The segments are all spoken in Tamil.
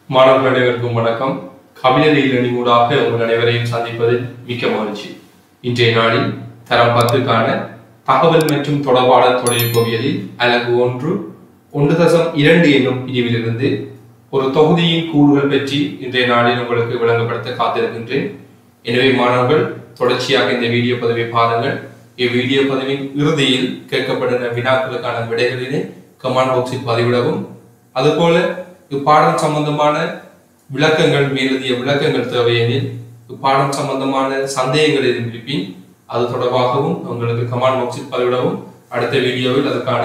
மாணவர்கள் அனைவருக்கும் வணக்கம் கபிலதை லேர்னிங் ஊடாக உங்கள் அனைவரையும் சந்திப்பதில் மிக்க மகிழ்ச்சி இன்றைய நாளில் தரம் பத்துக்கான தகவல் மற்றும் தொடர்பாடல் தொழில்நுட்பவியலில் அலகு ஒன்று ஒன்று தசம் இரண்டு என்னும் பிரிவிலிருந்து ஒரு தொகுதியின் கூறுகள் பற்றி இன்றைய நாளில் உங்களுக்கு விளங்கப்படுத்த காத்திருக்கின்றேன் எனவே மாணவர்கள் தொடர்ச்சியாக இந்த வீடியோ பதிவை பாருங்கள் இவ்வீடியோ பதிவின் இறுதியில் கேட்கப்படுகிற வினாக்களுக்கான விடைகளினை கமெண்ட் பாக்ஸில் பதிவிடவும் அதுபோல இப்பாடம் சம்பந்தமான விளக்கங்கள் மேலதிக விளக்கங்கள் தேவையெனில் இப்பாடம் சம்பந்தமான சந்தேகங்கள் எதுவும் இருப்பின் அது தொடர்பாகவும் உங்களுக்கு கமெண்ட் பாக்ஸில் பதிவிடவும் அடுத்த வீடியோவில் அதற்கான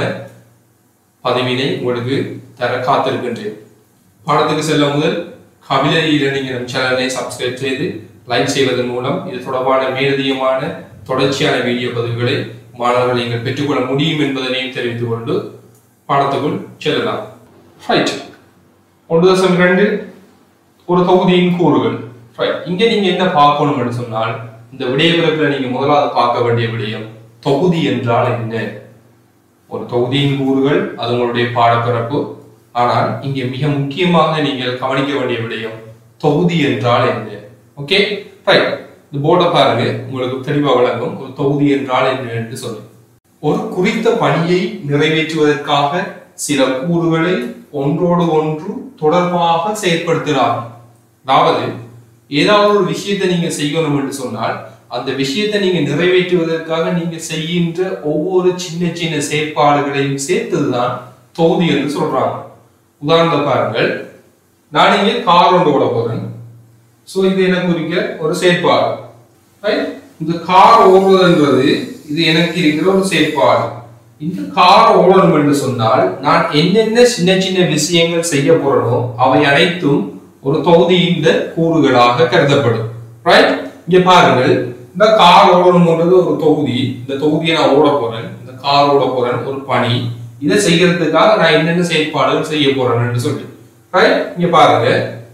பதிவினை உங்களுக்கு தர காத்திருக்கின்றேன் பாடத்துக்கு செல்ல முதல் கபிலை லேர்னிங் எனும் சேனலை சப்ஸ்கிரைப் செய்து லைக் செய்வதன் மூலம் இது தொடர்பான மேலதிகமான தொடர்ச்சியான வீடியோ பதிவுகளை மாணவர்கள் நீங்கள் பெற்றுக்கொள்ள முடியும் என்பதனையும் தெரிவித்துக் கொண்டு பாடத்துக்குள் செல்லலாம் ரைட் ஒன்று தசம் இரண்டு ஒரு தொகுதியின் கூறுகள் ரைட் இங்க நீங்க என்ன பார்க்கணும்னு சொன்னால் இந்த விடயப்பிறப்பில் நீங்க முதலாவது பார்க்க வேண்டிய விடயம் தொகுதி என்றால் என்ன ஒரு தொகுதியின் கூறுகள் அது உங்களுடைய பாடப்பிறப்பு ஆனால் இங்கே மிக முக்கியமாக நீங்கள் கவனிக்க வேண்டிய விடயம் தொகுதி என்றால் என்ன ஓகே ரைட் இந்த போர்டை பாருங்க உங்களுக்கு தெளிவா விளங்கும் ஒரு தொகுதி என்றால் என்ன என்று சொல்லு ஒரு குறித்த பணியை நிறைவேற்றுவதற்காக சில கூறுகளை ஒன்றோடு ஒன்று தொடர்பாக செயற்படுத்துகிறார் அதாவது ஏதாவது ஒரு விஷயத்தை நீங்க செய்யணும் என்று சொன்னால் அந்த விஷயத்தை நீங்க நிறைவேற்றுவதற்காக நீங்க செய்கின்ற ஒவ்வொரு சின்ன சின்ன செயற்பாடுகளையும் சேர்த்ததுதான் தொகுதி என்று சொல்றாங்க உதாரணத்தை பாருங்கள் நான் இங்கே கார் ஒன்று ஓட போறேன் சோ இது எனக்கு குறிக்க ஒரு செயற்பாடு Right? இந்த கார் ஓடுவதுன்றது இது எனக்கு இருக்கிற ஒரு செயற்பாடு இந்த கார் ஓடணும் என்று சொன்னால் நான் என்னென்ன சின்ன சின்ன விஷயங்கள் செய்ய போறனோ அவை அனைத்தும் ஒரு தொகுதியின் கூறுகளாக கருதப்படும் ரைட் இங்க பாருங்கள் இந்த கார் ஓடணும்ன்றது ஒரு தொகுதி இந்த தொகுதியை நான் ஓட போறேன் இந்த கார் ஓட போறேன் ஒரு பணி இதை செய்யறதுக்காக நான் என்னென்ன செயற்பாடுகள் செய்ய போறேன்னு சொல்லி ரைட் இங்க பாருங்க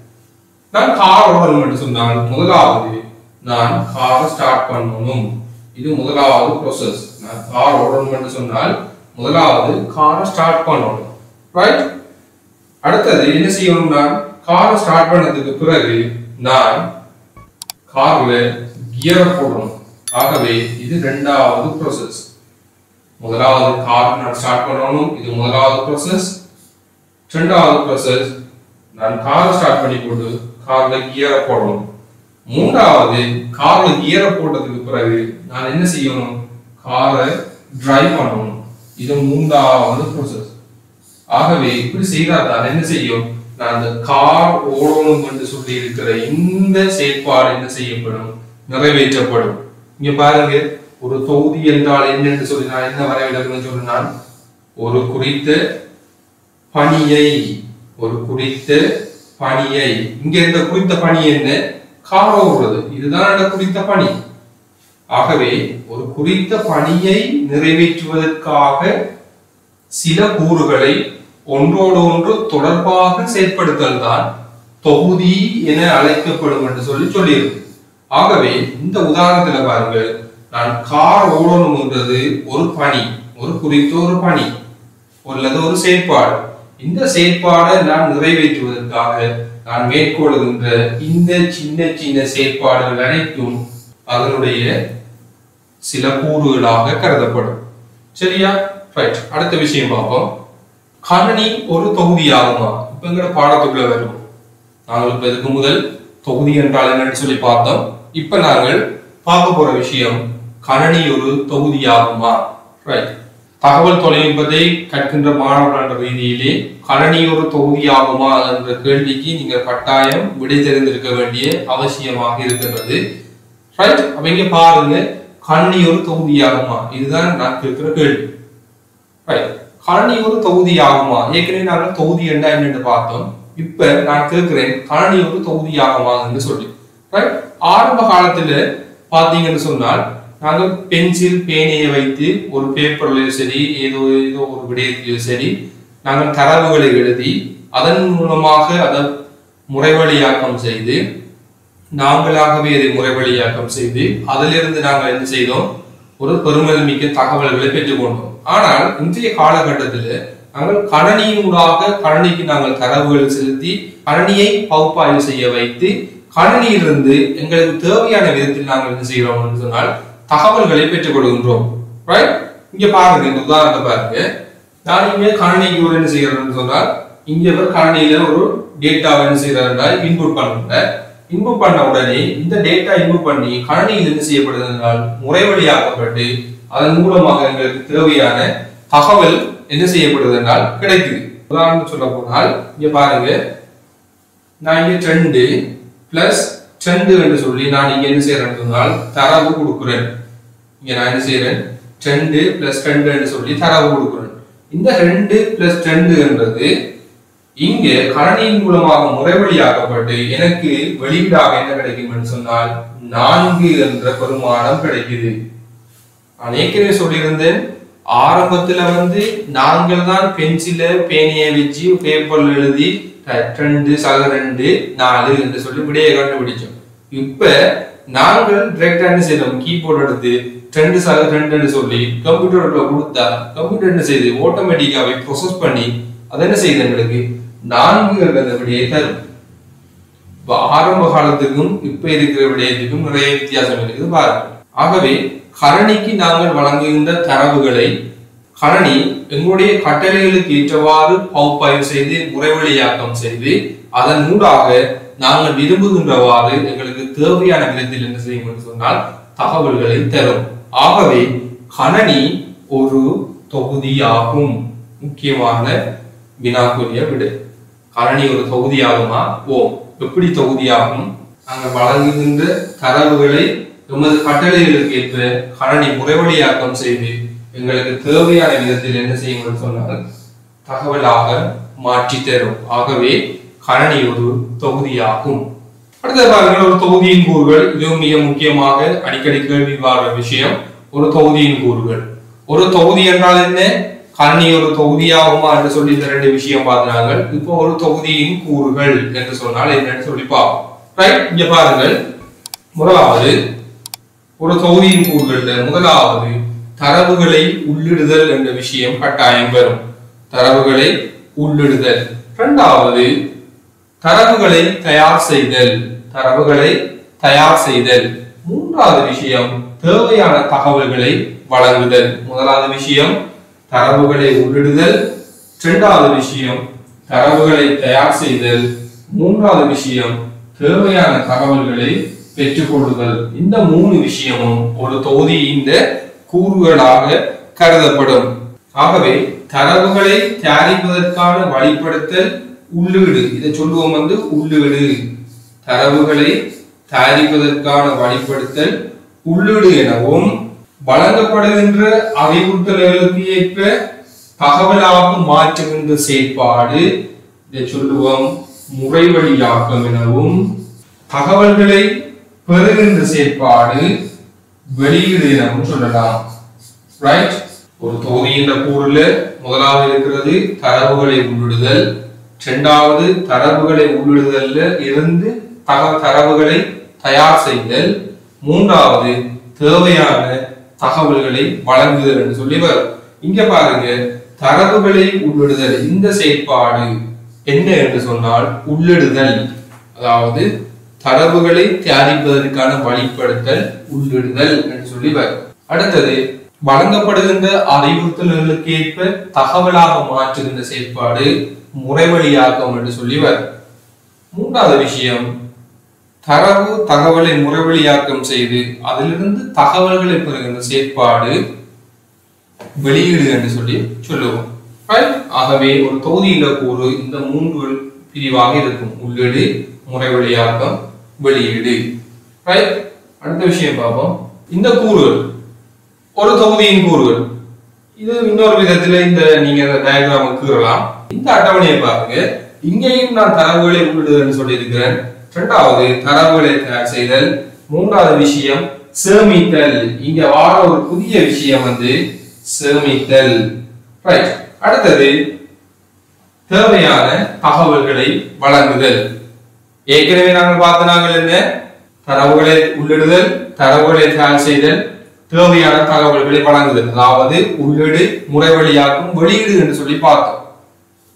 நான் கார் ஓடணும் என்று சொன்னால் முதலாவது நான் காரை ஸ்டார்ட் பண்ணணும் இது முதலாவது ப்ரோசஸ் நான் கார் ஓடணும் என்று சொன்னால் முதலாவது காரை ஸ்டார்ட் பண்ணணும் ரைட் அடுத்தது என்ன செய்யணும் நான் காரை ஸ்டார்ட் பண்ணதுக்கு பிறகு நான் கார்ல கியர் போடணும் ஆகவே இது ரெண்டாவது ப்ரோசஸ் முதலாவது கார் நான் ஸ்டார்ட் பண்ணணும் இது முதலாவது ப்ரோசஸ் ரெண்டாவது ப்ரோசஸ் நான் கார் ஸ்டார்ட் பண்ணி போட்டு கார்ல கியரை போடணும் மூன்றாவது கார்ல கியரை போட்டதுக்கு பிறகு நான் என்ன செய்யணும் காரை டிரைவ் பண்ணணும் இது மூன்றாவது ப்ரோசஸ் ஆகவே இப்படி செய்தால் தான் என்ன செய்யும் நான் அந்த கார் ஓடணும் என்று சொல்லி இருக்கிற இந்த செயற்பாடு என்ன செய்யப்படும் நிறைவேற்றப்படும் இங்க பாருங்க ஒரு தொகுதி என்றால் என்ன என்று சொல்லி நான் என்ன வரைவிலக்கணும் சொன்னால் ஒரு குறித்த பணியை ஒரு குறித்த பணியை இங்க இந்த குறித்த பணி என்ன கார் ஓடுறது இதுதான் இந்த குறித்த பணி ஆகவே ஒரு குறித்த பணியை நிறைவேற்றுவதற்காக சில கூறுகளை ஒன்றோடு ஒன்று தொடர்பாக செயற்படுத்தல் தான் தொகுதி என அழைக்கப்படும் என்று சொல்லி சொல்லியிருக்கு ஆகவே இந்த உதாரணத்துல பாருங்கள் நான் கார் ஓடணும்ன்றது ஒரு பணி ஒரு குறித்த ஒரு பணி அல்லது ஒரு செயற்பாடு இந்த செயற்பாடை நான் நிறைவேற்றுவதற்காக நான் மேற்கொள்கின்ற இந்த சின்ன சின்ன செயற்பாடுகள் அனைத்தும் அதனுடைய சில கூறுகளாக கருதப்படும் சரியா ரைட் அடுத்த விஷயம் பார்ப்போம் கணனி ஒரு தொகுதியாகுமா இப்ப எங்கட பாடத்துக்குள்ள வரும் நாங்கள் இப்ப இதுக்கு முதல் தொகுதி என்றால் என்னன்னு சொல்லி பார்த்தோம் இப்ப நாங்கள் பார்க்க போற விஷயம் கணனி ஒரு தொகுதியாகுமா ரைட் தகவல் தொழில்நுட்பத்தை கற்கின்ற மாணவர்கள் என்ற ரீதியிலே கணனி ஒரு தொகுதியாகுமா என்ற கேள்விக்கு நீங்கள் கட்டாயம் விடை தெரிந்திருக்க வேண்டிய அவசியமாக இருக்கிறது ரைட் அப்ப இங்க பாருங்க கணனி ஒரு தொகுதியாகுமா இதுதான் நான் கேட்கிற கேள்வி ரைட் கணனி ஒரு தொகுதி ஆகுமா ஏற்கனவே நாங்கள் தொகுதி என்ன என்னன்னு பார்த்தோம் இப்ப நான் கேட்கிறேன் கணனி ஒரு தொகுதி ஆகுமா என்று சொல்லி ரைட் ஆரம்ப காலத்துல பாத்தீங்கன்னு சொன்னால் நாங்கள் பென்சில் பேனையை வைத்து ஒரு பேப்பர்லயோ சரி ஏதோ ஏதோ ஒரு விடயத்திலோ சரி நாங்கள் தரவுகளை எழுதி அதன் மூலமாக அதை முறைவழியாக்கம் செய்து நாங்களாகவே அதை முறைவழியாக்கம் செய்து அதிலிருந்து நாங்கள் என்ன செய்தோம் ஒரு பெருமதிமிக்க தகவல்களை பெற்றுக்கொண்டோம் ஆனால் இன்றைய காலகட்டத்தில் நாங்கள் கணனியினூடாக கணனிக்கு நாங்கள் தரவுகள் செலுத்தி கணனியை பகுப்பாய்வு செய்ய வைத்து கணனியிலிருந்து எங்களுக்கு தேவையான விதத்தில் நாங்கள் என்ன செய்கிறோம் என்று சொன்னால் தகவல்களை பெற்றுக் கொள்கின்றோம் ரைட் இங்க பாருங்க இந்த உதாரணத்தை பாருங்க நான் இங்க கணனிக்கு ஒரு என்ன செய்யறேன்னு சொன்னால் இங்க ஒரு கணனியில ஒரு டேட்டாவை என்ன செய்யறாருன்னா இன்புட் பண்ணுங்க இன்புட் பண்ண உடனே இந்த டேட்டா இன்புட் பண்ணி கணனியில் என்ன செய்யப்படுது என்றால் முறைவழியாக்கப்பட்டு அதன் மூலமாக எங்களுக்கு தேவையான தகவல் என்ன செய்யப்படுது என்றால் கிடைக்குது உதாரணம் சொல்ல போனால் இங்க பாருங்க நான் இங்க ட்ரெண்டு பிளஸ் ட்ரெண்டு என்று சொல்லி நான் இங்க என்ன செய்யறேன்னு சொன்னால் தரவு கொடுக்குறேன் இங்க நான் என்ன செய்யறேன் ட்ரெண்டு பிளஸ் ட்ரெண்டுன்னு சொல்லி தரவு கொடுக்குறேன் இந்த ரெண்டு பிளஸ் ட்ரெண்டுன்றது இங்க கணனியின் மூலமாக முறைவழியாக்கப்பட்டு எனக்கு வெளியீடாக என்ன கிடைக்கும் சொன்னால் நான்கு என்ற பெருமானம் கிடைக்குது நான் ஏற்கனவே சொல்லியிருந்தேன் ஆரம்பத்துல வந்து நாங்கள் தான் பென்சில பேனியை வச்சு பேப்பர்ல எழுதி ட- ரெண்டு சக ரெண்டு நாலு என்று சொல்லி விடையை கண்டுபிடிச்சோம் இப்ப நாங்கள் டிரெக்டா என்ன செய்யறோம் கீபோர்ட் எடுத்து ரெண்டு சக ரெண்டுன்னு சொல்லி கம்ப்யூட்டர்ல கொடுத்தா கம்ப்யூட்டர் என்ன செய்யுது ஆட்டோமேட்டிக்காவே ப்ரொசஸ் பண்ணி அது என்ன செய்யுது எங்களுக்கு நான்கு என்ற விடையை தரும் இப்ப ஆரம்ப காலத்துக்கும் இப்ப இருக்கிற விடயத்துக்கும் நிறைய வித்தியாசம் இருக்குது பாருங்க ஆகவே கரணிக்கு நாங்கள் வழங்குகின்ற தரவுகளை கரணி எங்களுடைய கட்டளைகளுக்கு ஏற்றவாறு பகுப்பாய்வு செய்து முறைவழியாக்கம் செய்து அதன் மூடாக நாங்கள் விரும்புகின்றவாறு எங்களுக்கு தேவையான விதத்தில் என்ன செய்யும் என்று சொன்னால் தகவல்களை தரும் ஆகவே கணனி ஒரு தொகுதியாகும் முக்கியமான வினாக்குரிய விடை கரணி ஒரு தொகுதியாகுமா ஓம் எப்படி தொகுதியாகும் நாங்கள் வழங்குகின்ற தரவுகளை எமது கட்டளைகளுக்கு ஏற்ப கணனி முறைவழியாக்கம் செய்து எங்களுக்கு தேவையான விதத்தில் என்ன செய்யும் என்று சொன்னால் தகவலாக மாற்றி தரும் ஆகவே கணனி ஒரு தொகுதியாகும் அடுத்த பாருங்கள் ஒரு தொகுதியின் கூறுகள் இதுவும் மிக முக்கியமாக அடிக்கடி கேள்வி வர விஷயம் ஒரு தொகுதியின் கூறுகள் ஒரு தொகுதி என்றால் என்ன கணனி ஒரு தொகுதியாகுமா என்று சொல்லி இந்த ரெண்டு விஷயம் பார்த்தாங்க இப்போ ஒரு தொகுதியின் கூறுகள் என்று சொன்னால் என்னன்னு சொல்லி பார்ப்போம் ரைட் இங்க பாருங்கள் முதலாவது ஒரு தொகுதியின் கூறுகள்ல முதலாவது தரவுகளை உள்ளிடுதல் என்ற விஷயம் கட்டாயம் வரும் தரவுகளை உள்ளிடுதல் இரண்டாவது தரவுகளை தயார் செய்தல் தரவுகளை தயார் செய்தல் மூன்றாவது விஷயம் தேவையான தகவல்களை வழங்குதல் முதலாவது விஷயம் தரவுகளை உள்ளிடுதல் இரண்டாவது விஷயம் தரவுகளை தயார் செய்தல் மூன்றாவது விஷயம் தேவையான தகவல்களை பெற்றுக்கொள்ளுதல் இந்த மூணு விஷயமும் ஒரு தொகுதியின் கூறுகளாக கருதப்படும் ஆகவே தரவுகளை தயாரிப்பதற்கான வழிப்படுத்தல் உள்ளீடு இதை சொல்லுவோம் வந்து உள்ளீடு தரவுகளை தயாரிப்பதற்கான வழிப்படுத்தல் உள்ளீடு எனவும் வழங்கப்படுகின்ற அறிவுறுத்தல்களுக்கு ஏற்ப தகவலாக மாற்றுகின்ற செயற்பாடு இதை சொல்லுவோம் முறைவழியாக்கம் எனவும் தகவல்களை பெறுகின்ற செயற்பாடு வெளியீடு எனவும் சொல்லலாம் ரைட் ஒரு தொகுதி என்ற கூறுல முதலாவது இருக்கிறது தரவுகளை உள்ளிடுதல் இரண்டாவது தரவுகளை உள்ளிடுதல்ல இருந்து தக தரவுகளை தயார் செய்தல் மூன்றாவது தேவையான தகவல்களை வழங்குதல் என்று சொல்லி வரும் இங்க பாருங்க தரவுகளை உள்ளிடுதல் இந்த செயற்பாடு என்ன என்று சொன்னால் உள்ளிடுதல் அதாவது தரவுகளை தயாரிப்பதற்கான வழிப்படுத்தல் உள்ளிடுதல் என்று சொல்லி வரும் அடுத்தது வழங்கப்படுகின்ற அறிவுறுத்தல்களுக்கு ஏற்ப தகவலாக மாற்றுகின்ற செயற்பாடு முறைவழியாக்கம் என்று சொல்லி வரும் மூன்றாவது விஷயம் தரவு தகவலை முறைவழியாக்கம் செய்து அதிலிருந்து தகவல்களை பெறுகின்ற செயற்பாடு வெளியீடு என்று சொல்லி சொல்லுவோம் Right? ஆகவே ஒரு தொகுதியில கூறு இந்த மூன்று பிரிவாக இருக்கும் உள்ளீடு முறைவழியாக்கம் வெளியீடு ரைட் அடுத்த விஷயம் பார்ப்போம் இந்த கூறுகள் ஒரு தொகுதியின் கூறுகள் இது இன்னொரு விதத்துல இந்த நீங்க டயக்ராம் கீறலாம் இந்த அட்டவணையை பாருங்க இங்கேயும் நான் தரவுகளை உள்ளிடுதல் சொல்லி இருக்கிறேன் இரண்டாவது தரவுகளை தயார் செய்தல் மூன்றாவது விஷயம் சேமித்தல் இங்க வார ஒரு புதிய விஷயம் வந்து சேமித்தல் ரைட் அடுத்தது தேவையான தகவல்களை வழங்குதல் ஏற்கனவே நாங்கள் பார்த்த நாங்கள் என்ன தரவுகளை உள்ளிடுதல் தரவுகளை தயார் செய்தல் தேவையான தகவல்களை வழங்குதல் அதாவது உள்ளீடு முறைவழியாக்கும் வெளியீடு என்று சொல்லி பார்த்தோம்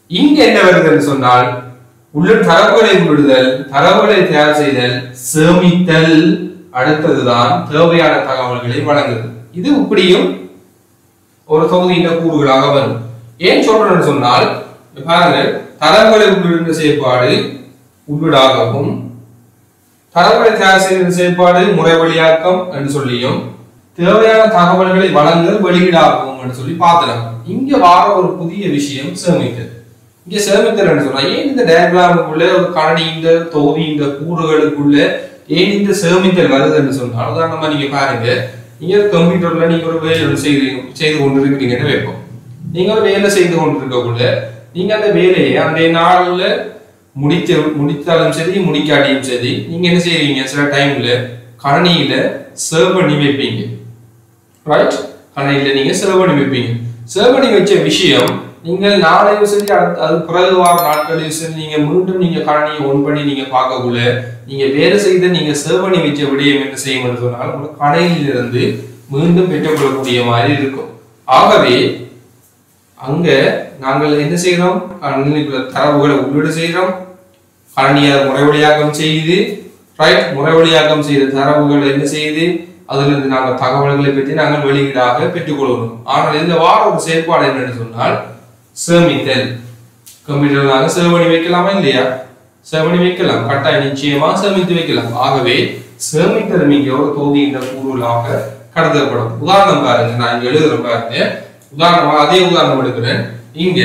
இங்க என்ன வருதுன்னு சொன்னால் உள்ள தரவுகளை உள்ளிடுதல் தரவுகளை தயார் செய்தல் சேமித்தல் அடுத்ததுதான் தேவையான தகவல்களை வழங்குது இது இப்படியும் ஒரு தொகுதியின் கூறுகளாக வரும் ஏன் சொல்றேன்னு சொன்னால் இங்க பாருங்க தரவுகளை உள்ளிடுகின்ற செயற்பாடு உள்ளிடாகவும் தரவுகளை தயார் செய்கிற செயற்பாடு முறை வழியாக்கம் என்று சொல்லியும் தேவையான தகவல்களை வழங்குதல் வெளியீடாகவும் என்று சொல்லி பார்த்தலாம் இங்க வார ஒரு புதிய விஷயம் சேமித்தல் இங்க சேமித்தல் என்று சொன்னா ஏன் இந்த டயக்ராமுக்குள்ள ஒரு கரடி இந்த தொகுதி இந்த கூறுகளுக்குள்ள ஏன் இந்த சேமித்தல் வருதுன்னு சொன்னால் உதாரணமா நீங்க பாருங்க நீங்க கம்ப்யூட்டர்ல நீங்க ஒரு வேலை ஒண்ணு செய்கிறீங்க செய்து கொண்டு இருக்கிறீங்கன்னு வைப்போம் நீங்க ஒரு வேலை செய்து கொண்டு இருக்கக்குள்ள நீங்க அந்த வேலையை அந்த நாள்ல முடித்த முடித்தாலும் சரி முடிக்காட்டியும் சரி நீங்க என்ன செய்வீங்க சில டைம்ல கணினியில சேவ் பண்ணி வைப்பீங்க ரைட் கணினியில நீங்க சேவ் பண்ணி வைப்பீங்க சேவ் பண்ணி வச்ச விஷயம் நீங்க நாளையும் சரி அடுத்த- அது பிறகு வார நாட்களையும் சரி நீங்க மீண்டும் நீங்க கணினியை ஒன் பண்ணி நீங்க பார்க்கக்குள்ள நீங்க வேலை செய்த நீங்க சேவ் பண்ணி வச்ச விடயம் என்ன செய்யும் சொன்னால் உங்க கணினியிலிருந்து மீண்டும் பெற்றுக்கொள்ளக்கூடிய மாதிரி இருக்கும் ஆகவே அங்க நாங்கள் என்ன செய்கிறோம் கணினிக்குள்ள தரவுகளை உள்ளீடு செய்கிறோம் கணினியை முறைவழியாக்கம் செய்து ரைட் முறைவழியாக்கம் செய்த தரவுகளை என்ன செய்து அதிலிருந்து நாங்கள் தகவல்களை பற்றி நாங்கள் வெளியீடாக பெற்றுக்கொள்கிறோம் ஆனால் இந்த வார ஒரு செயற்பாடு என்னன்னு சொன்னால் சேமித்தல் கம்ப்யூட்டர் நாங்கள் சேவ் பண்ணி வைக்கலாமா இல்லையா சேவ் பண்ணி வைக்கலாம் கட்டாயம் நிச்சயமா சேமித்து வைக்கலாம் ஆகவே சேமித்தல் இங்க ஒரு தொகுதியின் கூறுகளாக கடத்தப்படும் உதாரணம் பாருங்க நான் இங்க எழுதுறேன் பாருங்க உதாரணமா அதே உதாரணம் எடுக்கிறேன் இங்க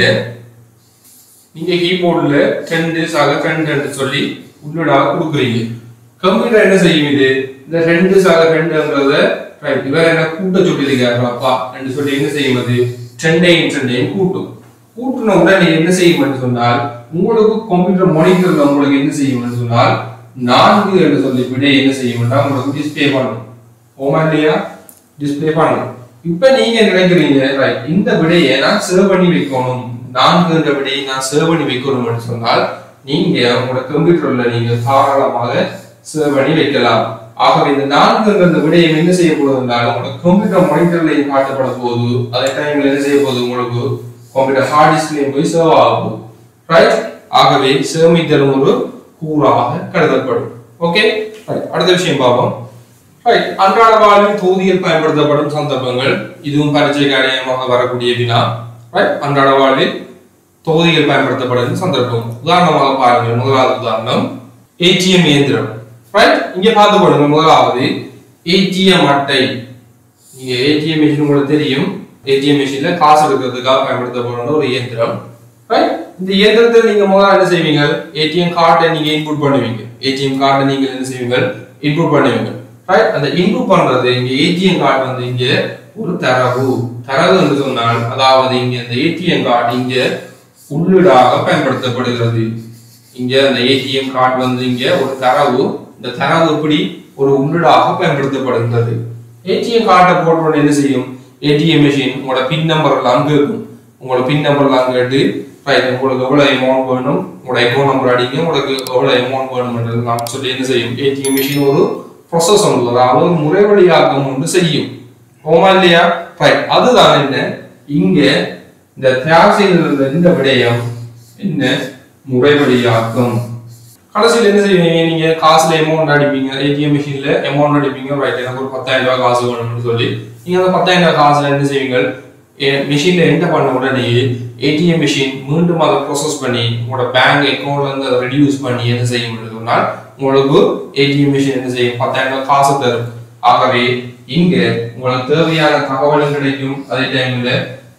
நீங்க கீபோர்டுல ரெண்டு சக ரெண்டு சொல்லி உள்ளிடாக கொடுக்குறீங்க கம்ப்யூட்டர் என்ன செய்யும் இது இந்த ரெண்டு சக ரெண்டுன்றத ரைட் இவர் என்ன கூட்ட சொல்லியிருக்காரு அப்பா என்று சொல்லி என்ன செய்யும் அது ரெண்டையும் ரெண்டையும் கூட்டும் கூட்டின உடனே என்ன செய்யும் சொன்னால் உங்களுக்கு கம்ப்யூட்டர் மானிட்டர்ல உங்களுக்கு என்ன செய்யும் சொன்னால் நான்கு என்று சொல்லி விடை என்ன செய்யும்னா உங்களுக்கு டிஸ்ப்ளே பண்ணும் ஓமா இல்லையா டிஸ்ப்ளே பண்ணும் இப்ப நீங்க நினைக்கிறீங்க ரைட் இந்த விடையை நான் சேவ் பண்ணி வைக்கணும் நான்கு என்ற விடையை நான் சேவ் பண்ணி வைக்கணும்னு சொன்னால் நீங்க உங்களோட கம்ப்யூட்டர்ல நீங்க தாராளமாக சேவ் பண்ணி வைக்கலாம் ஆகவே இந்த நான்கு என்ற இந்த விடையை என்ன செய்ய போகுதுன்றால் உங்களோட கம்ப்யூட்டர் மானிட்டர்லையும் காட்டப்பட போகுது அதே டைம்ல என்ன செய்ய போகுது உங்களுக்கு கம்ப்யூட்டர் ஹார்ட் டிஸ்க்லயும் போய் சேவ் ஆகும் ரைட் ஆகவே சேமித்தல் ஒரு கூறாக கருதப்படும் ஓகே அடுத்த விஷயம் பார்ப்போம் ரைட் அன்றாட வாழ்வில் தொகுதியில் பயன்படுத்தப்படும் சந்தர்ப்பங்கள் இதுவும் பரீட்சைக்கு அடையமாக வரக்கூடிய வினா ரைட் அன்றாட வாழ்வில் தொகுதிகள் பயன்படுத்தப்படும் சந்தர்ப்பம் உதாரணமாக பாருங்கள் முதலாவது உதாரணம் ஏடிஎம் இயந்திரம் ரைட் இங்க பார்த்து பாருங்க முதலாவது ஏடிஎம் அட்டை நீங்க ஏடிஎம் மிஷின் உங்களுக்கு தெரியும் ஏடிஎம் மிஷின்ல காசு எடுக்கிறதுக்காக பயன்படுத்தப்படும் ஒரு இயந்திரம் ரைட் இந்த இயந்திரத்தில் நீங்க முதல்ல என்ன செய்வீங்க ஏடிஎம் கார்டை நீங்க இன்புட் பண்ணுவீங்க ஏடிஎம் கார்டை நீங்க என்ன செய்வீங்க இன்புட் பண்ணுவீங்க ரைட் அந்த இன்புட் பண்றது இங்க ஏடிஎம் கார்டு வந்து இங்க ஒரு தரவு தரவு என்று சொன்னால் அதாவது இங்க இந்த ஏடிஎம் கார்டு இங்க உள்ளீடாக பயன்படுத்தப்படுகிறது இங்க அந்த ஏடிஎம் கார்டு வந்து இங்க ஒரு தரவு இந்த தரவு எப்படி ஒரு உள்ளீடாக பயன்படுத்தப்படுகிறது ஏடிஎம் கார்டை போட்டோன்னு என்ன செய்யும் ஏடிஎம் மிஷின் உங்களோட பின் நம்பர் எல்லாம் கேட்கும் உங்களோட பின் நம்பர் எல்லாம் கேட்டு ரைட் உங்களுக்கு எவ்வளவு அமௌண்ட் வேணும் உங்களோட அக்கௌண்ட் நம்பர் அடிங்க உங்களுக்கு எவ்வளவு அமௌண்ட் வேணும் நான் சொல்லி என்ன செய்யும் ஏடிஎம் மிஷின் ஒரு ப்ரொசஸ் ஒன்று அதாவது ஒரு முறைவழியாக்கம் ஒன்று செய்யும் ஓமா இல்லையா ரைட் அதுதான் என்ன இங்க இந்த தயார் செய்திருந்த இந்த விடயம் என்ன முறைவழியாக்கம் கடைசியில் என்ன செய்வீங்க நீங்க காசுல அமௌண்ட் அடிப்பீங்க ஏடிஎம் மிஷின்ல அமௌண்ட் அடிப்பீங்க ரைட் எனக்கு ஒரு பத்தாயிரம் ரூபாய் காசு வேணும்னு சொல்லி நீங்க அந்த பத்தாயிரம் ரூபாய் காசுல என்ன செய்வீங்க மிஷின்ல என்டர் பண்ண உடனே ஏடிஎம் மிஷின் மீண்டும் அதை ப்ரோசஸ் பண்ணி உங்களோட பேங்க் அக்கௌண்ட்ல இருந்து அதை ரெடியூஸ் பண்ணி என்ன செய்யும் என்று சொன்னால் உங்களுக்கு ஏடிஎம் மிஷின் என்ன செய்யும் பத்தாயிரம் ரூபாய் காசு தரும் ஆகவே இங்க உங்களுக்கு தேவையான தகவலும் கிடைக்கும் அதே டைம்ல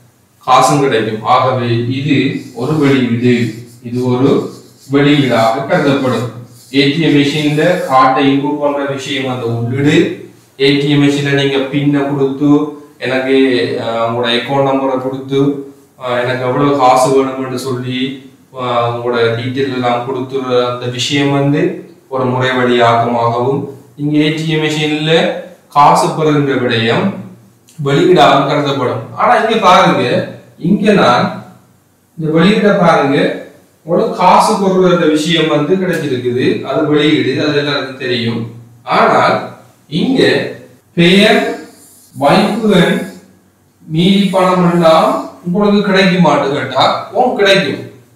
காசும் கிடைக்கும் ஆகவே இது ஒரு வெளியீடு இது ஒரு வெளியீடாக கருதப்படும் ஏடிஎம் மிஷின்ல கார்டை இன்புட் பண்ற விஷயம் அந்த உள்ளீடு ஏடிஎம் மிஷின்ல நீங்க பின்னை கொடுத்து எனக்கு அஹ், உங்களோட அக்கௌண்ட் நம்பரை கொடுத்து அஹ், எனக்கு எவ்வளவு காசு வேணும்னு சொல்லி அஹ், உங்களோட டீட்டெயில் எல்லாம் கொடுத்துற அந்த விஷயம் வந்து ஒரு முறை வழியாக்கமாகவும் இங்க ஏடிஎம் மிஷின்ல காசு பெறுகின்ற விடயம் வெளியீடாக கருதப்படும் ஆனா இங்க பாருங்க இங்க நான் இந்த வெளியீட பாருங்க உங்களுக்கு காசு பொருள் விஷயம் வந்து கிடைச்சிருக்குது அது வெளியீடு அது எல்லாருக்கும் தெரியும் ஆனால் இங்க பெயர் வைப்புகள் மீதி பணம் எல்லாம் உங்களுக்கு கிடைக்க மாட்டு கேட்டா உன் கிடைக்கும்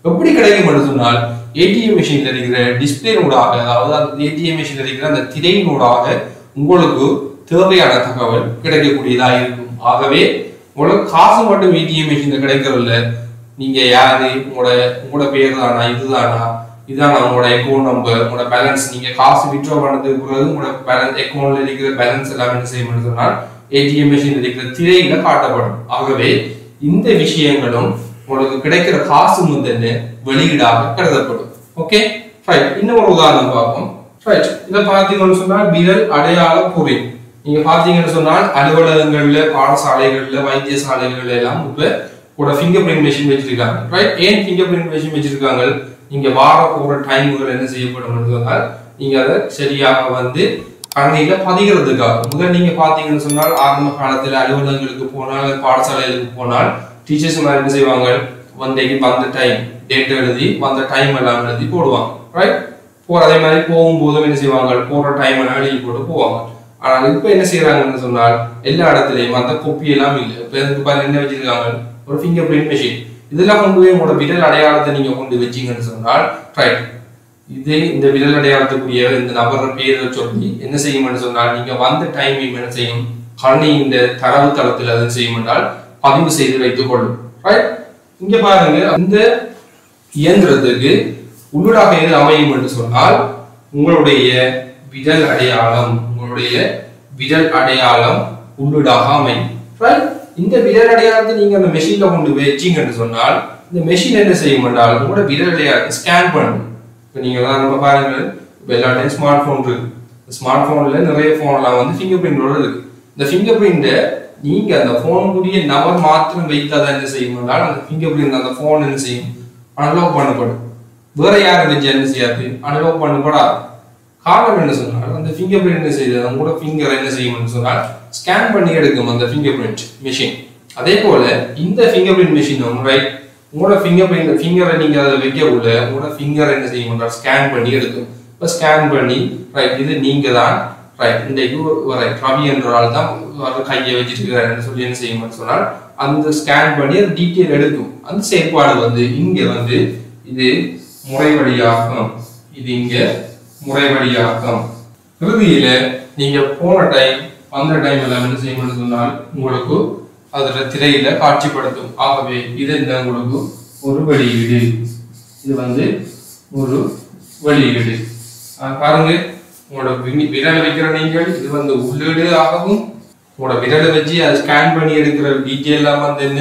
எப்படி கிடைக்கும் என்று சொன்னால் ஏடிஎம் மிஷின்ல இருக்கிற டிஸ்பிளே ஊடாக அதாவது அந்த ஏடிஎம் மிஷின்ல இருக்கிற அந்த திரையின் ஊடாக உங்களுக்கு தேவையான தகவல் கிடைக்கக்கூடியதாக இருக்கும் ஆகவே உங்களுக்கு காசு மட்டும் ஏடிஎம் மிஷின்ல கிடைக்கிறதில்ல நீங்க யாரு உங்களோட உங்களோட பேர் தானா இதுதானா இதானா உங்களோட அக்கௌண்ட் நம்பர் உங்களோட பேலன்ஸ் நீங்க காசு விட்ரா பண்ணதுக்கு பிறகு உங்களோட பேலன்ஸ் அக்கௌண்ட்ல இருக்கிற பேலன்ஸ் எல்லாம் என்ன செய்யணும்னு சொன்னால் ஏடிஎம் மிஷின் இருக்கிற திரையில காட்டப்படும் ஆகவே இந்த விஷயங்களும் உங்களுக்கு கிடைக்கிற காசு முதல்ல வெளியீடாக கருதப்படும் ஓகே ரைட் இன்னும் ஒரு உதாரணம் பார்ப்போம் ரைட் இதை பார்த்தீங்கன்னு சொன்னால் விரல் அடையாள பொறி நீங்க பாத்தீங்கன்னு சொன்னால் அலுவலகங்கள்ல பாடசாலைகள்ல வைத்தியசாலைகள்ல எல்லாம் இப்ப கூட ஃபிங்கர் பிரிண்ட் மெஷின் வச்சிருக்காங்க ரைட் ஏன் ஃபிங்கர் பிரிண்ட் மெஷின் வச்சிருக்காங்க நீங்க வார போற டைம்கள் என்ன செய்யப்படும் சொன்னால் நீங்க அதை சரியாக வந்து கணினியில பதிகிறதுக்காக முதல் நீங்க பாத்தீங்கன்னு சொன்னால் ஆரம்ப காலத்துல அலுவலகங்களுக்கு போனால் பாடசாலைகளுக்கு போனால் டீச்சர்ஸ் மாதிரி என்ன செய்வாங்க வந்தேக்கு வந்த டைம் டேட் எழுதி வந்த டைம் எல்லாம் எழுதி போடுவாங்க ரைட் போற அதே மாதிரி போகும்போதும் என்ன செய்வாங்க போற டைம் எல்லாம் எழுதி போட்டு போவாங்க ஆனால் இப்ப என்ன செய்யறாங்கன்னு சொன்னால் எல்லா இடத்துலயும் அந்த கொப்பி எல்லாம் இல்லை இப்ப இதுக்கு பாருங்க என்ன வச்சிருக்காங்க ஒரு ஃபிங்கர் பிரிண்ட் மெஷின் இதெல்லாம் கொண்டு போய் உங்களோட விரல் அடையாளத்தை நீங்க கொண்டு வச்சீங்கன்னு சொன்னால் ரைட் இது இந்த விரல் அடையாளத்துக்குரிய இந்த நபர் பேரை சொல்லி என்ன செய்யும்னு சொன்னால் நீங்க வந்த டைம் என்ன செய்யும் கணி இந்த தரவு தளத்தில் அதை செய்யும் என்றால் பதிவு செய்து வைத்துக் கொள்ளும் ரைட் இங்க பாருங்க இந்த இயந்திரத்துக்கு உள்ளூடாக எது அமையும் என்று சொன்னால் உங்களுடைய விரல் அடையாளம் உங்களுடைய விரல் அடையாளம் உள்ளூடாக அமையும் ரைட் இந்த விரல் அடையாளத்தை நீங்க அந்த மெஷின்ல கொண்டு வச்சீங்கன்னு சொன்னால் இந்த மெஷின் என்ன செய்யும் என்றால் உங்களோட விரல் அடையாளத்தை ஸ்கேன் பண்ணும் இப்போ நீங்க தான் நம்ம பாருங்க இப்போ எல்லா டைம் ஸ்மார்ட் ஃபோன் இருக்கு ஸ்மார்ட் ஃபோன்ல நிறைய ஃபோன்லாம் வந்து ஃபிங்கர் பிரிண்டோட இருக்கு இந்த ஃபிங்கர் பிரிண்ட்டை நீங்க அந்த ஃபோனுக்குரிய நபர் மாத்திரம் வைத்தாதான் என்ன செய்யும் என்றால் அந்த ஃபிங்கர் பிரிண்ட் அந்த ஃபோன் என்ன செய்யும் அன்லாக் பண்ணப்படும் வேற யாரும் வச்சு என்ன செய்யாது அன்லாக் பண்ணப்படாது காரணம் என்ன சொன்னால் அந்த ஃபிங்கர் பிரிண்ட் என்ன செய்யுது உங்களோட ஃபிங்கர் என்ன செய்யும்னு சொன்னால் ஸ்கேன் பண்ணி எடுக்கும் அந்த ஃபிங்கர் பிரிண்ட் மிஷின் அதே போல இந்த ஃபிங்கர் பிரிண்ட் மிஷினும் ரைட் உங்களோட ஃபிங்கர் பிரிண்ட் ஃபிங்கரை நீங்க அதை வைக்க உள்ள உங்களோட ஃபிங்கர் என்ன செய்யும் என்றால் ஸ்கேன் பண்ணி எடுக்கும் இப்போ ஸ்கேன் பண்ணி ரைட் இது நீங்க தான் ரைட் இன்றைக்கு ரைட் ரவி என்ற ஆள் தான் அவர் கையை வச்சுட்டு இருக்கிறாருன்னு சொல்லி என்ன செய்யும்னு சொன்னால் அந்த ஸ்கேன் பண்ணி அது டீட்டெயில் எடுக்கும் அந்த செயற்பாடு வந்து இங்க வந்து இது முறை வழியாக்கம் இது இங்க முறை வழியாக்கம் இறுதியில நீங்க போன டைம் வந்த டைம் எல்லாம் என்ன செய்யணும்னு சொன்னால் உங்களுக்கு அதுல திரையில காட்சிப்படுத்தும் ஆகவே இது இந்த உங்களுக்கு ஒரு வெளியீடு இது வந்து ஒரு வெளியீடு ஆஹ் பாருங்க உங்களோட வி- விரலை வைக்கிற நீங்கள் இது வந்து உள்ளீடு ஆகவும் உங்களோட விரலை வச்சு அதை ஸ்கேன் பண்ணி எடுக்கிற டீட்டெயில் எல்லாம் வந்து என்ன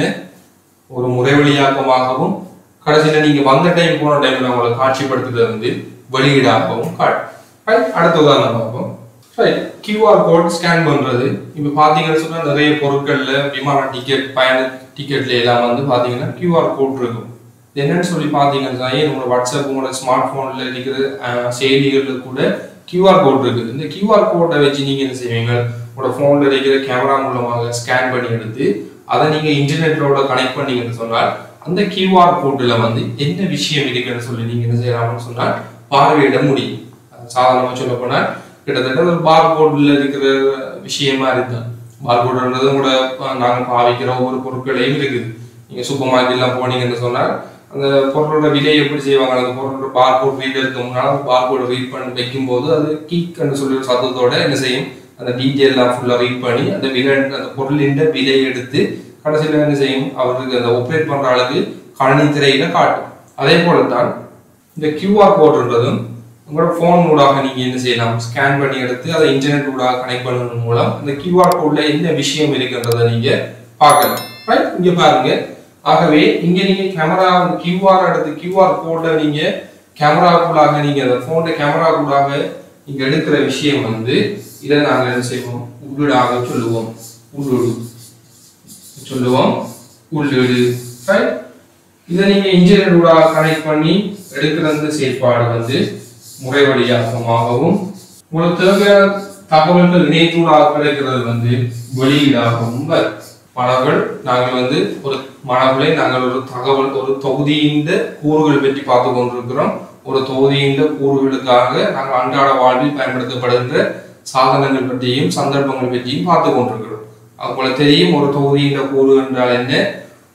ஒரு முறைவழியாக்கமாகவும் கடைசியில நீங்க வந்த டைம் போன டைம்ல உங்களை காட்சிப்படுத்துறது வந்து வெளியீடாகவும் காட்டும் Right? அடுத்த உதாரணம் பார்ப்போம் ரைட் கியூஆர் கோட் ஸ்கேன் பண்றது இப்போ பாத்தீங்கன்னு சொன்னா நிறைய பொருட்கள்ல விமான டிக்கெட் பயண டிக்கெட்ல எல்லாம் வந்து பாத்தீங்கன்னா கியூஆர் கோட் இருக்கும் இது என்னன்னு சொல்லி பாத்தீங்கன்னா சொன்னா, ஏன் உங்களோட வாட்ஸ்அப் உங்களோட ஸ்மார்ட் போன்ல இருக்கிற அஹ், செயலிகள்ல கூட கியூஆர் கோட் இருக்குது இந்த கியூஆர் கோட்டை வச்சு நீங்க என்ன செய்வீங்க உங்களோட போன்ல இருக்கிற கேமரா மூலமாக ஸ்கேன் பண்ணி எடுத்து அதை நீங்க இன்டர்நெட்டோட கனெக்ட் பண்ணீங்கன்னு சொன்னால் அந்த கியூஆர் கோட்ல வந்து என்ன விஷயம் இருக்குன்னு சொல்லி நீங்க என்ன செய்யலாம்னு சொன்னால் பார்வையிட முடியும் அது சாதாரணமா சொல்ல போனா கிட்டத்தட்ட ஒரு பார் கோட்ல இருக்கிற விஷயமா இருக்கு பார் கோடுன்றது கூட அஹ், நாங்க பாவிக்கிற ஒவ்வொரு பொருட்களையும் இருக்குது நீங்க சூப்பர் மார்க்கெட்லாம் போனீங்கன்னு சொன்னால் அந்த பொருளோட விலை எப்படி செய்வாங்க அந்த பொருளோட பார் கோட் ரீட் இருக்க முன்னால் பார் கோட் ரீட் பண்ணி வைக்கும்போது அது கீக்னு சொல்லி ஒரு சத்தத்தோட என்ன செய்யும் அந்த டீட்டெயிலாம் ஃபுல்லாக ரீட் பண்ணி அந்த விலை அந்த பொருளின் விலையை எடுத்து கடைசியில் என்ன செய்யும் அவருக்கு அந்த ஒப்பரேட் பண்ற அளவுக்கு கணினி திரையில காட்டும் அதே போல தான் இந்த கியூஆர் கோடுன்றதும் உங்களோட ஃபோன் ஊடாக நீங்க என்ன செய்யலாம் ஸ்கேன் பண்ணி எடுத்து அதை இன்டர்நெட் ஊடாக கனெக்ட் பண்ணுறது மூலம் அந்த கியூஆர் கோட்ல என்ன விஷயம் இருக்குன்றதை நீங்க பார்க்கலாம் ரைட் இங்க பாருங்க ஆகவே இங்க நீங்க கேமரா கியூஆர் எடுத்து கியூஆர் கோட்ல நீங்க கேமராக்குள்ளாக நீங்க அந்த போன்ல கேமராக்குள்ளாக நீங்க எடுக்கிற விஷயம் வந்து இதை நாங்க என்ன செய்வோம் உள்ளீடாக சொல்லுவோம் உள்ளீடு சொல்லுவோம் உள்ளீடு ரைட் இதை நீங்க இன்டர்நெட் ஊடாக கனெக்ட் பண்ணி எடுக்கிற அந்த செயற்பாடு வந்து முறை வழியாக்கமாகவும் உங்களுக்கு தேவையான தகவல்கள் இணையத்தூடாக கிடைக்கிறது வந்து வெளியீடாகவும் வரும். மாணவர்கள் நாங்கள் வந்து ஒரு மாணவர்களை நாங்கள் ஒரு தகவல் ஒரு தொகுதியின் கூறுகள் பற்றி பார்த்து கொண்டிருக்கிறோம் ஒரு தொகுதியின் கூறுகளுக்காக நாங்கள் அன்றாட வாழ்வில் பயன்படுத்தப்படுகின்ற சாதனங்கள் பற்றியும் சந்தர்ப்பங்கள் பற்றியும் பார்த்து கொண்டிருக்கிறோம் உங்களுக்கு தெரியும் ஒரு தொகுதியின் கூறு என்றால் என்ன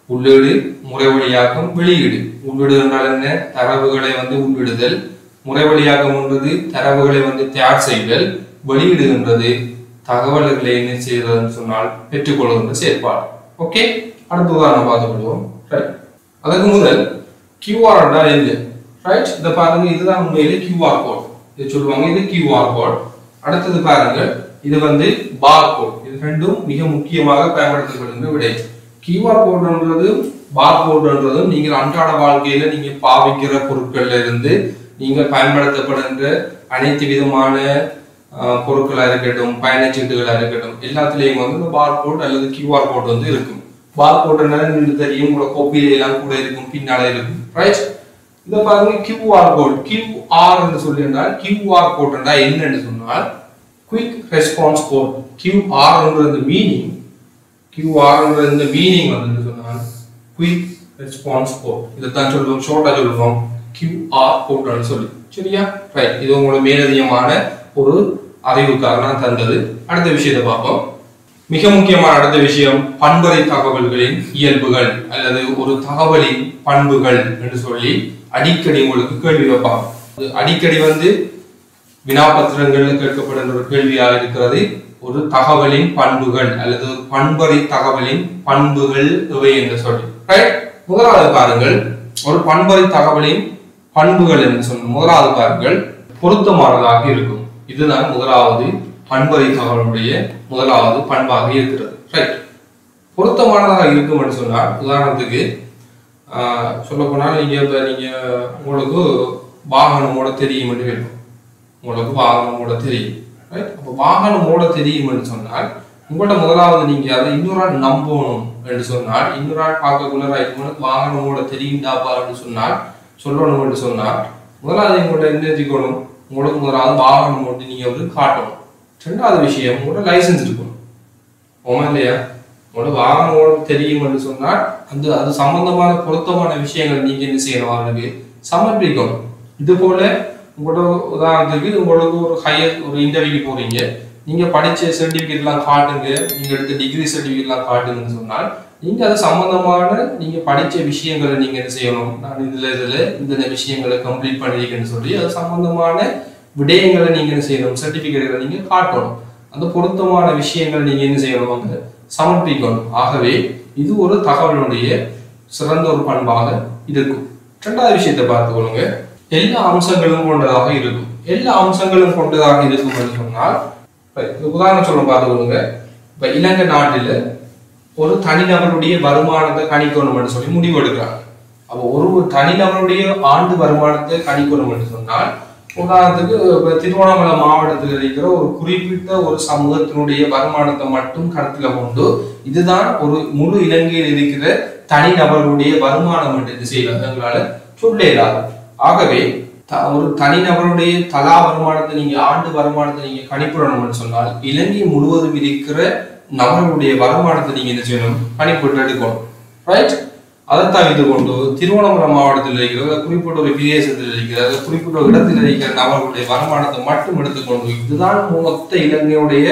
உள்ளீடு முறைவழியாக்கம் வெளியீடு உள்ளீடு என்றால் என்ன தரவுகளை வந்து உள்ளிடுதல் முறைவழியாக்கம் என்பது தரவுகளை வந்து தயார் செய்தல் வெளியீடு என்றது தகவல்களை என்ன செய்யறதுன்னு சொன்னால் பெற்றுக்கொள்கின்ற செயற்பாடு ஓகே அடுத்த உதாரணம் பார்த்து விடுவோம் ரைட் அதுக்கு முதல் கியூஆர் என்றால் என்ன ரைட் இதை பாருங்க இதுதான் உண்மையிலே கியூஆர் கோட் இது சொல்லுவாங்க இது கியூஆர் கோட் அடுத்தது பாருங்க இது வந்து பார் கோட் இது ரெண்டும் மிக முக்கியமாக பயன்படுத்தப்படுகின்ற விடை கியூஆர் கோடுன்றது பார் கோடுன்றதும் நீங்கள் அன்றாட வாழ்க்கையில நீங்க பாவிக்கிற பொருட்கள்ல இருந்து நீங்கள் பயன்படுத்தப்படுகின்ற அனைத்து விதமான அஹ், பொருட்களா இருக்கட்டும் பயணச்சீட்டுகளா இருக்கட்டும் எல்லாத்துலயும் வந்து இந்த பார் கோட் அல்லது கியூஆர் கோட் வந்து இருக்கும் பார் கோட்னால உங்களுக்கு தெரியும் உங்களோட கோப்பியில எல்லாம் கூட இருக்கும் பின்னால இருக்கும் ரைட் இதை பாருங்க கியூஆர் கோட் கியூஆர் என்று சொல்லி என்றால் கியூஆர் கோட் என்றால் என்னன்னு சொன்னால் குயிக் ரெஸ்பான்ஸ் கோட் கியூஆர்ன்றது மீனிங் கியூஆர்ன்ற இந்த மீனிங் வந்து சொன்னால் குயிக் ரெஸ்பான்ஸ் கோட் இதைத்தான் சொல்லுவோம் ஷார்ட்டா சொல்லுவோம் கியூஆர் கோட்னு சொல்லி சரியா ரைட் இது உங்களோட மேலதிகமான ஒரு அறிவுக்காக நான் தந்தது அடுத்த விஷயத்தை பார்ப்போம் மிக முக்கியமான அடுத்த விஷயம் பண்பறை தகவல்களின் இயல்புகள் அல்லது ஒரு தகவலின் பண்புகள் என்று சொல்லி அடிக்கடி உங்களுக்கு கேள்வி வைப்பாங்க அது அடிக்கடி வந்து வினாபத்திரங்கள்ல கேட்கப்படுகிற ஒரு கேள்வியாக இருக்கிறது ஒரு தகவலின் பண்புகள் அல்லது ஒரு பண்பறை தகவலின் பண்புகள் எவை என்று சொல்லி ரைட் முதலாவது பாருங்கள் ஒரு பண்பறை தகவலின் பண்புகள் என்று சொன்ன முதலாவது பாருங்கள் பொருத்தமானதாக இருக்கும் இதுதான் முதலாவது பண்பறை தகவலுடைய முதலாவது பண்பாக இருக்கிறது ரைட் பொருத்தமானதாக இருக்கும் என்று சொன்னால் உதாரணத்துக்கு சொல்ல போனால் நீங்க இப்ப நீங்க உங்களுக்கு வாகனம் ஓட தெரியும் என்று வேண்டும் உங்களுக்கு வாகனம் ஓட தெரியும் ரைட் அப்போ வாகனம் ஓட தெரியும் என்று சொன்னால் உங்கள்ட்ட முதலாவது நீங்க அதை இன்னொரு ஆள் நம்பணும் என்று சொன்னால் இன்னொரு ஆள் பார்க்கக்குள்ள ரைட் உனக்கு வாகனம் ஓட தெரியுண்டாப்பா என்று சொன்னால் சொல்லணும் என்று சொன்னால் முதலாவது உங்கள்ட்ட என்ன வச்சுக்கணும் உங்களுக்கு முதலாவது வாகனம் ஓட்டி நீங்க வந்து காட்டணும் ரெண்டாவது விஷயம் உங்களோட லைசன்ஸ் இருக்கணும் ஆமா இல்லையா உங்களோட வாகனம் ஓட தெரியும் என்று சொன்னால் அந்த அது சம்பந்தமான பொருத்தமான விஷயங்கள் நீங்க என்ன செய்யணும் அவருக்கு சமர்ப்பிக்கணும் இது போல உங்களோட உதாரணத்துக்கு உங்களுக்கு ஒரு ஹையர் ஒரு இன்டர்வியூக்கு போறீங்க நீங்க படிச்ச சர்டிபிகேட் எல்லாம் காட்டுங்க நீங்க எடுத்த டிகிரி சர்டிபிகேட் எல்லாம் காட்டுங்கன்னு சொன்னால் நீங்க அது சம்பந்தமான நீங்க படிச்ச விஷயங்களை நீங்க என்ன செய்யணும் நான் இதுல இதுல இந்த விஷயங்களை கம்ப்ளீட் பண்ணிருக்கேன்னு சொல்லி அது சம்பந்தமான விடயங்களை நீங்க என்ன செய்யணும் சர்டிபிகேட்களை நீங்க காட்டணும் அந்த பொருத்தமான விஷயங்களை நீங்க என்ன செய்யணும் அங்க சமர்ப்பிக்கணும் ஆகவே இது ஒரு தகவலுடைய சிறந்த ஒரு பண்பாக இருக்கும் இரண்டாவது விஷயத்தை பார்த்துக்கொள்ளுங்க எல்லா அம்சங்களும் கொண்டதாக இருக்கும் எல்லா அம்சங்களும் கொண்டதாக இருக்கும் என்று சொன்னால் இப்ப இது உதாரணம் சொல்ல பார்த்துக்கொள்ளுங்க இப்ப இலங்கை நாட்டில் ஒரு தனிநபருடைய வருமானத்தை கணிக்கணும்னு சொல்லி முடிவு எடுக்கிறாங்க அப்போ ஒரு தனிநபருடைய ஆண்டு வருமானத்தை கணிக்கணும் என்று சொன்னால் உதாரணத்துக்கு இப்ப திருவண்ணாமலை மாவட்டத்தில் இருக்கிற ஒரு குறிப்பிட்ட ஒரு சமூகத்தினுடைய வருமானத்தை மட்டும் கருத்துல கொண்டு இதுதான் ஒரு முழு இலங்கையில் இருக்கிற தனிநபர்களுடைய வருமானம் என்று இது செய்யலாம் எங்களால சொல்ல இயலாது ஆகவே த- ஒரு தனிநபருடைய தலா வருமானத்தை நீங்க ஆண்டு வருமானத்தை நீங்க கணிப்பிடணும்னு சொன்னால் இலங்கை முழுவதும் இருக்கிற நபர்களுடைய வருமானத்தை நீங்க என்ன செய்யணும் கணிப்பிட்டு எடுக்கணும் ரைட் அதை தவிர்த்து கொண்டு திருவண்ணாமலை மாவட்டத்தில் இருக்கிற அல்லது குறிப்பிட்ட ஒரு பிரதேசத்தில் இருக்கிற அல்லது குறிப்பிட்ட ஒரு இடத்தில் இருக்கிற நபர்களுடைய வருமானத்தை மட்டும் எடுத்துக்கொண்டு இதுதான் மொத்த இலங்கையுடைய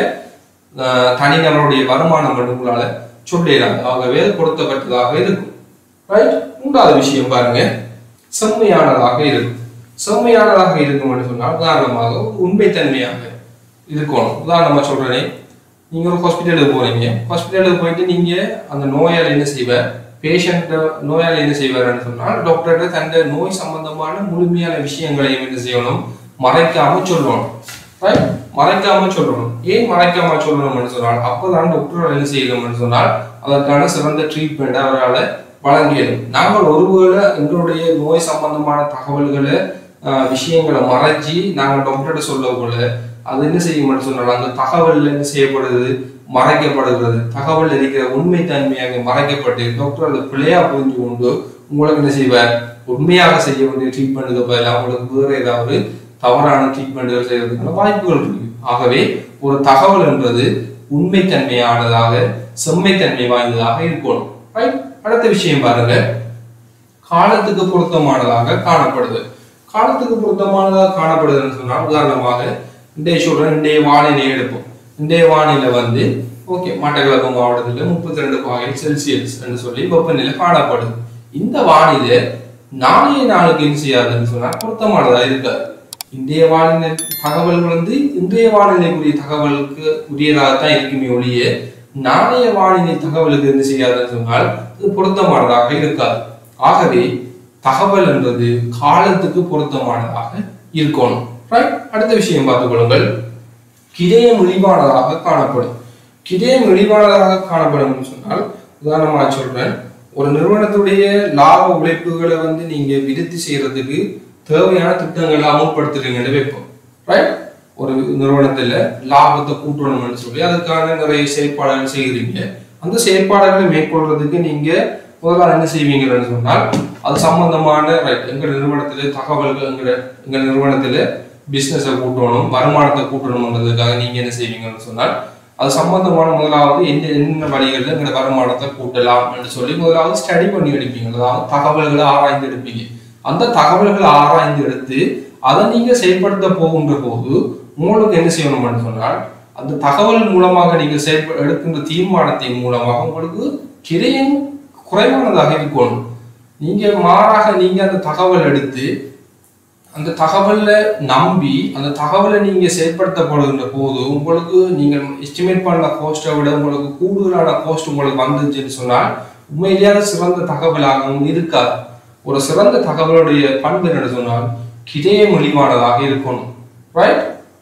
ஆஹ், தனிநபருடைய வருமானம் என்று உங்களால சொல்லிடலாம் ஆகவே அது பொருத்தப்பட்டதாக இருக்கும் ரைட் மூன்றாவது விஷயம் பாருங்க செம்மையானதாக இருக்கும் செம்மையானதாக இருக்கும் என்று சொன்னால் உதாரணமாக ஒரு உண்மைத்தன்மையாக இருக்கணும் உதாரணமா சொல்றேனே நீங்க ஒரு ஹாஸ்பிட்டலுக்கு போறீங்க ஹாஸ்பிட்டலுக்கு போயிட்டு நீங்க அந்த நோயாளி என்ன செய்வார் பேஷண்ட் நோயாளி என்ன செய்வார்னு சொன்னால் டாக்டர்கிட்ட தன்னுடைய நோய் சம்பந்தமான முழுமையான விஷயங்களையும் என்ன செய்யணும் மறைக்காம சொல்லணும் ரைட் மறைக்காம சொல்லணும் ஏன் மறைக்காம சொல்லணும்னு சொன்னால் அப்பதான் டாக்டர் என்ன செய்யணும்னு சொன்னால் அதற்கான சிறந்த ட்ரீட்மெண்ட் அவரால் வழங்கியது நாங்கள் ஒருவேளை எங்களுடைய நோய் சம்பந்தமான தகவல்களை ஆஹ், விஷயங்களை மறைச்சி நாங்கள் டாக்டர்கிட்ட சொல்லக்குள்ள அது என்ன செய்யும்னு சொன்னால் அந்த தகவல் என்ன செய்யப்படுது மறைக்கப்படுகிறது தகவல் இருக்கிற உண்மை தன்மையாக மறைக்கப்பட்டு டாக்டர் அதை பிழையா புரிஞ்சு கொண்டு உங்களுக்கு என்ன செய்வார் உண்மையாக செய்ய வேண்டிய ட்ரீட்மெண்ட்டுக்கு பதிலாக உங்களுக்கு வேற ஏதாவது தவறான ட்ரீட்மெண்ட்டுகள் செய்யறதுக்கான வாய்ப்புகள் இருக்கு ஆகவே ஒரு தகவல் என்பது உண்மைத்தன்மையானதாக செம்மைத்தன்மை வாய்ந்ததாக இருக்கணும் ரைட் அடுத்த விஷயம் பாருங்க காலத்துக்கு பொருத்தமானதாக காணப்படுது காலத்துக்கு பொருத்தமானதாக காணப்படுதுன்னு சொன்னால் உதாரணமாக இன்றைய சொல்றேன் இன்றைய வானிலை எடுப்போம் இன்றைய வானிலை வந்து ஓகே மட்டக்களப்பு மாவட்டத்தில் முப்பத்தி ரெண்டு பாகை செல்சியஸ் என்று சொல்லி வெப்பநிலை காணப்படுது இந்த வானிலை நாளைய நாளுக்கு என்ன செய்யாதுன்னு சொன்னா பொருத்தமானதா இருக்காது இன்றைய வானிலை தகவல் வந்து இன்றைய வானிலைக்குரிய தகவலுக்கு உரியதாக தான் இருக்குமே ஒழிய நாளைய வானிலை தகவலுக்கு என்ன செய்யாதுன்னு சொன்னால் இது பொருத்தமானதாக இருக்காது ஆகவே தகவல் என்பது காலத்துக்கு பொருத்தமானதாக இருக்கணும் ரைட் அடுத்த விஷயம் பார்த்துக் கொள்ளுங்கள் கிரயம் இழிவானதாக காணப்படும் கிரயம் இழிவானதாக காணப்படும் சொன்னால் உதாரணமா சொல்றேன் ஒரு நிறுவனத்துடைய லாப உழைப்புகளை வந்து நீங்க விருத்தி செய்யறதுக்கு தேவையான திட்டங்களை அமுல்படுத்துறீங்கன்னு வைப்போம் ரைட் ஒரு நிறுவனத்துல லாபத்தை கூட்டணும்னு சொல்லி அதுக்கான நிறைய செயற்பாடுகள் செய்கிறீங்க அந்த செயற்பாடுகளை மேற்கொள்றதுக்கு நீங்க முதல்ல என்ன செய்வீங்கன்னு சொன்னால் அது சம்பந்தமான ரைட் எங்க நிறுவனத்துல தகவல்கள் எங்க எங்க நிறுவனத்துல பிசினஸை கூட்டணும் வருமானத்தை கூட்டணும்ன்றதுக்காக நீங்க என்ன செய்வீங்கன்னு சொன்னால் அது சம்பந்தமான முதலாவது என்ன என்ன வழிகளில் எங்களோட வருமானத்தை கூட்டலாம் என்று சொல்லி முதலாவது ஸ்டடி பண்ணி எடுப்பீங்க அதாவது தகவல்களை ஆராய்ந்து எடுப்பீங்க அந்த தகவல்களை ஆராய்ந்து எடுத்து அதை நீங்க செயல்படுத்த போகின்ற போது உங்களுக்கு என்ன செய்யணும்னு சொன்னால் அந்த தகவல் மூலமாக நீங்க செயல்ப எடுக்கின்ற தீர்மானத்தின் மூலமாக உங்களுக்கு கிரையும் குறைவானதாக இருக்கணும் நீங்க மாறாக நீங்க அந்த தகவல் எடுத்து அந்த தகவல்ல நம்பி அந்த தகவலை நீங்க செயல்படுத்தப்படுகின்ற போது உங்களுக்கு நீங்க எஸ்டிமேட் பண்ண கோஸ்ட்டை விட உங்களுக்கு கூடுதலான கோஸ்ட் உங்களுக்கு வந்துச்சுன்னு சொன்னால் உண்மையிலேயே சிறந்த தகவலாகவும் இருக்காது ஒரு சிறந்த தகவலுடைய பண்பு என்ன சொன்னால் கிடையே மொழிவானதாக இருக்கணும் ரைட்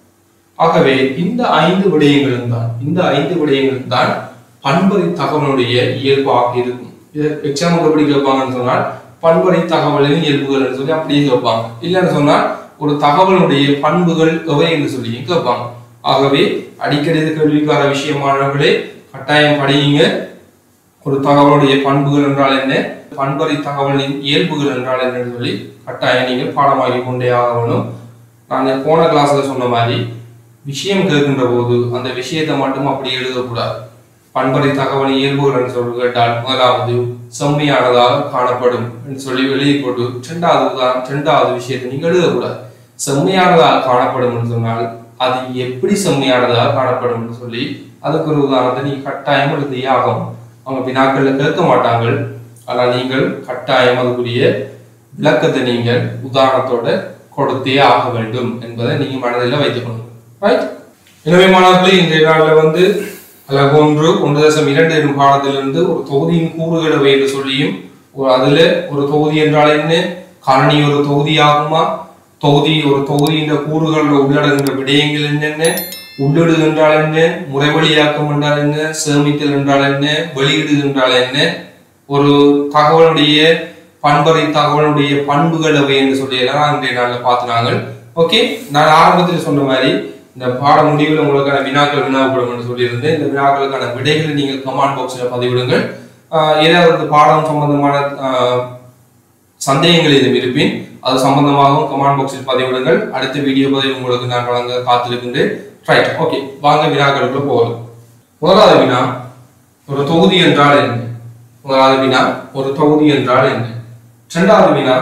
ஆகவே இந்த ஐந்து விடயங்களும் தான் இந்த ஐந்து விடயங்களும் தான் பண்பறி தகவலுடைய இயல்பாக இருக்கும் இதை எக்ஸாம்பிள் எப்படி கேட்பாங்கன்னு சொன்னால் பண்பறை தகவலின் இயல்புகள் சொல்லி அப்படியே கேட்பாங்க இல்லைன்னு சொன்னால் ஒரு தகவலுடைய பண்புகள் எவை என்று சொல்லி கேட்பாங்க ஆகவே அடிக்கடி இது கேள்விக்கார விஷயமானவர்களே கட்டாயம் படியுங்க ஒரு தகவலுடைய பண்புகள் என்றால் என்ன பண்பறை தகவலின் இயல்புகள் என்றால் என்னன்னு சொல்லி கட்டாயம் நீங்கள் பாடமாக்கி கொண்டே ஆகணும் நான் போன கிளாஸ்ல சொன்ன மாதிரி விஷயம் கேட்கின்ற போது அந்த விஷயத்தை மட்டும் அப்படி எழுதக்கூடாது பண்பறை தகவல் இயல்புகள் என்று சொல்லி கேட்டால் முதலாவது செம்மையானதாக காணப்படும் என்று சொல்லி வெளியே போட்டு இரண்டாவது உதாரணம் இரண்டாவது விஷயத்தை நீங்க எழுதக்கூடாது செம்மையானதாக காணப்படும் என்று சொன்னால் அது எப்படி செம்மையானதாக காணப்படும் என்று சொல்லி அதுக்கு ஒரு உதாரணத்தை நீங்க கட்டாயம் எழுதியே ஆகணும் அவங்க வினாக்கள்ல கேட்க மாட்டாங்க ஆனால் நீங்கள் கட்டாயம் அதுக்குரிய விளக்கத்தை நீங்கள் உதாரணத்தோட கொடுத்தே ஆக வேண்டும் என்பதை நீங்க மனதில் வைத்துக்கணும் ரைட் எனவே மாணவர்களே இன்றைய நாளில் வந்து அழகு ஒன்று ஒன்று தசம் இரண்டு எனும் பாடத்திலிருந்து ஒரு தொகுதியின் கூறுகளவை என்று சொல்லியும் ஒரு அதுல ஒரு தொகுதி என்றால் என்ன கரணி ஒரு தொகுதி ஆகுமா தொகுதி ஒரு தொகுதியின் கூறுகளில் உள்ளடங்குகின்ற விடயங்கள் என்னென்ன உள்ளிடு என்றால் என்ன முறைவழியாக்கம் என்றால் என்ன சேமித்தல் என்றால் என்ன வெளியீடு என்றால் என்ன ஒரு தகவலுடைய பண்பறை தகவலுடைய பண்புகள் அவை என்று சொல்லி எல்லாம் இன்றைய நாளில் பார்த்துனாங்க ஓகே நான் ஆரம்பத்தில் சொன்ன மாதிரி இந்த பாட முடிவில் உங்களுக்கான வினாக்கள் வினாப்படும் என்று சொல்லியிருந்தேன் இந்த வினாக்களுக்கான விடைகளை நீங்கள் கமெண்ட் பாக்ஸில் பதிவிடுங்கள் ஆஹ் ஏதாவது பாடம் சம்பந்தமான ஆஹ் சந்தேகங்கள் எதுவும் இருப்பின் அது சம்பந்தமாகவும் கமெண்ட் பாக்ஸில் பதிவிடுங்கள் அடுத்த வீடியோ பதிவு உங்களுக்கு நான் வழங்க காத்திருக்கின்றேன் ரைட் ஓகே வாங்க வினாக்களுக்குள்ள போகலாம் முதலாவது வினா ஒரு தொகுதி என்றால் என்ன முதலாவது வினா ஒரு தொகுதி என்றால் என்ன இரண்டாவது வினா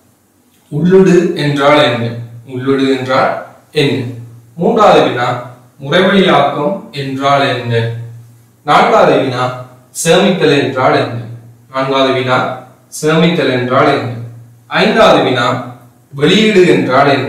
உள்ளுடு என்றால் என்ன உள்ளுடு என்றால் என்ன மூன்றாவது வினா முறைவழியாக்கம் என்றால் என்ன நான்காவது வினா சேமித்தல் என்றால் என்ன நான்காவது வினா சேமித்தல் என்றால் என்ன ஐந்தாவது வினா வெளியீடு என்றால் என்ன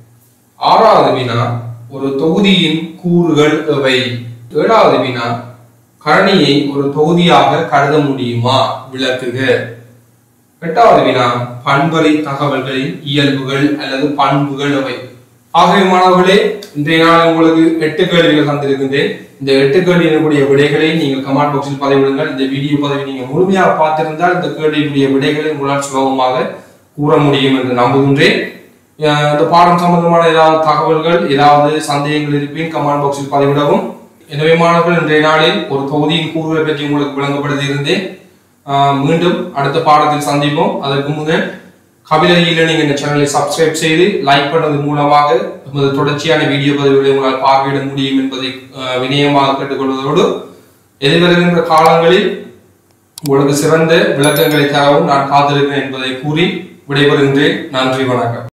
ஆறாவது வினா ஒரு தொகுதியின் கூறுகள் எவை ஏழாவது வினா கரணியை ஒரு தொகுதியாக கருத முடியுமா விளக்குக எட்டாவது வினா பண்பறை தகவல்களின் இயல்புகள் அல்லது பண்புகள் எவை ஆகவே மாணவர்களே இன்றைய நாள் உங்களுக்கு எட்டு கேள்விகள் தந்திருக்கின்றேன் இந்த எட்டு கேள்வியினுடைய விடைகளை நீங்கள் கமெண்ட் பாக்ஸில் பதிவிடுங்கள் இந்த வீடியோ பதிவை நீங்கள் முழுமையாக பார்த்திருந்தால் இந்த கேள்வியினுடைய விடைகளை உங்களால் சுலபமாக கூற முடியும் என்று நம்புகின்றேன் அஹ் இந்த பாடம் சம்பந்தமான ஏதாவது தகவல்கள் ஏதாவது சந்தேகங்கள் இருப்பின் கமெண்ட் பாக்ஸில் பதிவிடவும் எனவே மாணவர்கள் இன்றைய நாளில் ஒரு தொகுதியின் கூறுகளை பற்றி உங்களுக்கு விளங்கப்படுத்தியிருந்தேன் ஆஹ் மீண்டும் அடுத்த பாடத்தில் சந்திப்போம் அதற்கு முதல் கபிலகியில நீங்க இந்த சேனலை சப்ஸ்கிரைப் செய்து லைக் பண்ணது மூலமாக எமது தொடர்ச்சியான வீடியோ பதிவுகளை உங்களால் பார்வையிட முடியும் என்பதை ஆஹ் வினயமாக கேட்டுக்கொள்வதோடு எதிர்வருகின்ற காலங்களில் உங்களுக்கு சிறந்த விளக்கங்களை தரவும் நான் காத்திருக்கிறேன் என்பதை கூறி விடைபெறுகின்றேன் நன்றி வணக்கம்